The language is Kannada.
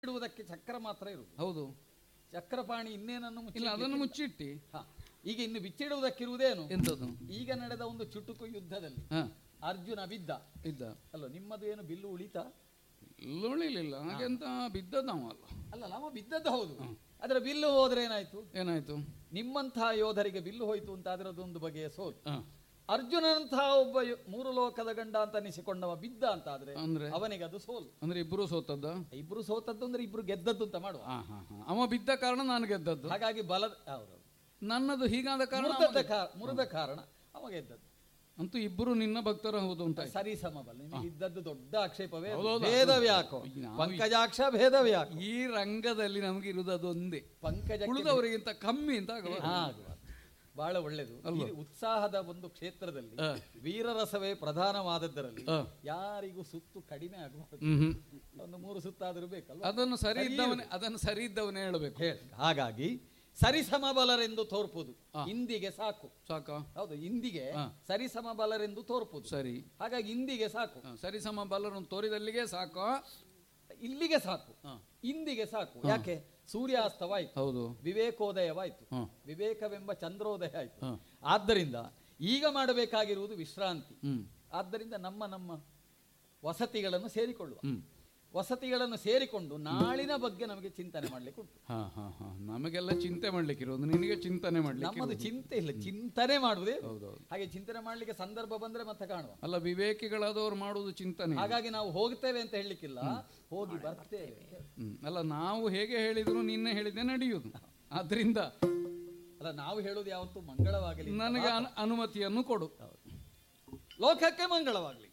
ಇಡುವುದಕ್ಕೆ ಚಕ್ರ ಮಾತ್ರ ಇರುವುದು ಹೌದು ಚಕ್ರಪಾಣಿ ಇನ್ನೇನನ್ನು ಇಲ್ಲ ಅದನ್ನು ಮುಚ್ಚಿ ಮುಚ್ಚಿಟ್ಟಿ ಹಾ. ಈಗ ಇನ್ನು ಬಿಚ್ಚಿಡುವುದಕ್ಕಿರುವುದೇನು ಎಂತದ್ದು ಈಗ ನಡೆದ ಒಂದು ಚುಟುಕು ಯುದ್ಧದಲ್ಲಿ ಹಾ ಅರ್ಜುನ ಬಿದ್ದ ಇದ್ದ ಅಲ್ಲ ನಿಮ್ಮದು ಏನು ಬಿಲ್ಲು ಉಳಿತಾ ಇಲ್ಲ ಉಳಿಲಿಲ್ಲ ಹಾಗೆಂತ ಬಿದ್ದದವ ಅಲ್ಲ ಅಲ್ಲ ನಾವು ಬಿದ್ದದ್ದು ಹೌದು ಅದರ ಬಿಲ್ಲು ಹೋದ್ರೆ ಏನಾಯ್ತು ಏನಾಯ್ತು ನಿಮ್ಮಂತಹ ಯೋಧರಿಗೆ ಬಿಲ್ಲು ಹೋಯ್ತು ಅಂತ ಅದರದೊಂದು ಬಗೆಯ ಸೋಲು ಹಾ ಅರ್ಜುನನಂತಹ ಒಬ್ಬ ಯೊ- ಮೂರು ಲೋಕದ ಗಂಡ ಅಂತ ಅನಿಸಿಕೊಂಡವ ಬಿದ್ದ ಅಂತ ಆದ್ರೆ ಅಂದ್ರೆ ಅವನಿಗೆ ಅದು ಸೋಲು ಅಂದ್ರೆ ಇಬ್ರು ಸೋತದ್ದ ಇಬ್ರು ಸೋತದ್ದು ಅಂದ್ರೆ ಇಬ್ರು ಗೆದ್ದದ್ದು ಅಂತ ಮಾಡುವ ಹಾ ಹಾ ಹಾ ಅವ ಬಿದ್ದ ಕಾರಣ ನಾನು ಗೆದ್ದದ್ದು ಹಾಗಾಗಿ ಬಲ ಹೌದು ನನ್ನದು ಹೀಗಾದ ಕಾರಣ ಅವ ಮುರಿದದ್ದ ಕಾ- ಮುರಿದ ಕಾರಣ ಅವ ಗೆದ್ದದ್ದು ಅಂತೂ ಇಬ್ಬರು ನಿನ್ನ ಭಕ್ತರ ಹೌದು ಅಂತ ಆಯ್ತು. ಸರಿ ಸಮಬಲ ನಿಮಗೆ ಇದ್ದದ್ದು ದೊಡ್ಡ ಆಕ್ಷೇಪವೇ ಅದು. ಹೌದೌದು. ಭೇದವ್ಯಾಕೋ ನಾವು- ಪಂಕಜಾಕ್ಷ ಭೇದವ್ಯಾಕೋ ಈ ರಂಗದಲ್ಲಿ ನಮಗೆ ಇರುವುದು ಅದೊಂದೇ ಪಂಕಜ ಉಳಿದವರಿಗಿಂತ ಕಮ್ಮಿ ಅಂತ ಆಗಬಾರದು. ಬಹಳ ಒಳ್ಳೆದು ಈ ಉತ್ಸಾಹದ ಒಂದು ಕ್ಷೇತ್ರದಲ್ಲಿ ಹ. ವೀರರಸವೇ ಪ್ರಧಾನವಾದದ್ದರಲ್ಲಿ ಹ. ಯಾರಿಗೂ ಸುತ್ತು ಕಡಿಮೆ ಆಗಬಾರದು ಹ್ಮ್ ಹ್ಮ್. ಒಂದು ಮೂರು ಸುತ್ತಾದರೂ ಬೇಕಲ್ವ ಅದನ್ನು ಸರಿ ಇದ್ದವನೇ ಅದನ್ನು ಸರಿ ಇದ್ದವನೇ ಹೇಳಬೇಕು ಹೇಳಿ. ಹಾಗಾಗಿ ಸರಿಸಮಬಲರೆಂದು ತೋರ್ಪುದು ಇಂದಿಗೆ ಸಾಕು ಸಾಕ ಹೌದು ಇಂದಿಗೆ ಹ. ಸರಿಸಮಬಲರೆಂದು ತೋರ್ಪುದು ಸರಿ ಹಾಗಾಗಿ ಇಂದಿಗೆ ಸಾಕು ಹ, ಸರಿ ಸಮ ಬಲ್ಲರನ್ನು ತೋರಿದಲ್ಲಿಗೆ ಸಾಕ ಇಲ್ಲಿಗೆ ಸಾಕು ಹ. ಇಂದಿಗೆ ಸಾಕು ಯಾಕೆ ಸೂರ್ಯಾಸ್ತವಾಯ್ತು ಹೌದು ವಿವೇಕೋದಯವಾಯ್ತು ಹ. ವಿವೇಕವೆಂಬ ಚಂದ್ರೋದಯ ಆಯ್ತು ಹ. ಆದ್ದರಿಂದ ಈಗ ಮಾಡಬೇಕಾಗಿರುವುದು ವಿಶ್ರಾಂತಿ ಹ್ಮ್ ಆದ್ದರಿಂದ ನಮ್ಮ ನಮ್ಮ ವಸತಿಗಳನ್ನು ಸೇರಿಕೊಳ್ಳುವ ಹ್ಮ್ ವಸತಿಗಳನ್ನು ಸೇರಿಕೊಂಡು ನಾಳಿನ ಬಗ್ಗೆ ನಮಗೆ ಚಿಂತನೆ ಮಾಡ್ಲಿಕ್ಕೆ ಉಂಟು ಹಾ ಹಾ ಹಾ ನಮಗೆಲ್ಲ ಚಿಂತೆ ಮಾಡ್ಲಿಕ್ಕೆ ಇರೋದು ನಿನಗೆ ಚಿಂತನೆ ಮಾಡ್ಲಿಕ್ಕೆ ನಮ್ಮದು ಚಿಂತೆ ಇಲ್ಲ ಚಿಂತನೆ ಮಾಡುವುದೇ ಹೌದೌದು ಹಾಗೆ ಚಿಂತನೆ ಮಾಡ್ಲಿಕ್ಕೆ ಸಂದರ್ಭ ಬಂದ್ರೆ ಮತ್ತೆ ಕಾಣುವ ಅಲ್ಲ ವಿವೇಕಿಗಳಾದವರು ಮಾಡುವುದು ಚಿಂತನೆ ಹಾಗಾಗಿ ನಾವು ಹೋಗ್ತೇವೆ ಅಂತ ಹೇಳಲಿಕ್ಕಿಲ್ಲ ಹೋಗಿ ಬರ್ತೇವೆ ಹ್ಮ್. ಅಲ್ಲ ನಾವು ಹೇಗೆ ಹೇಳಿದ್ರು ನಿನ್ನೆ ಹೇಳಿದೆ ನಡೆಯುವುದು ಆದ್ರಿಂದ ಅಲ್ಲ ನಾವು ಹೇಳುವುದು ಯಾವತ್ತು ಮಂಗಳವಾಗಲಿ ನನಗೆ ಅನು- ಅನುಮತಿಯನ್ನು ಕೊಡು ಲೋಕಕ್ಕೆ ಮಂಗಳವಾಗಲಿ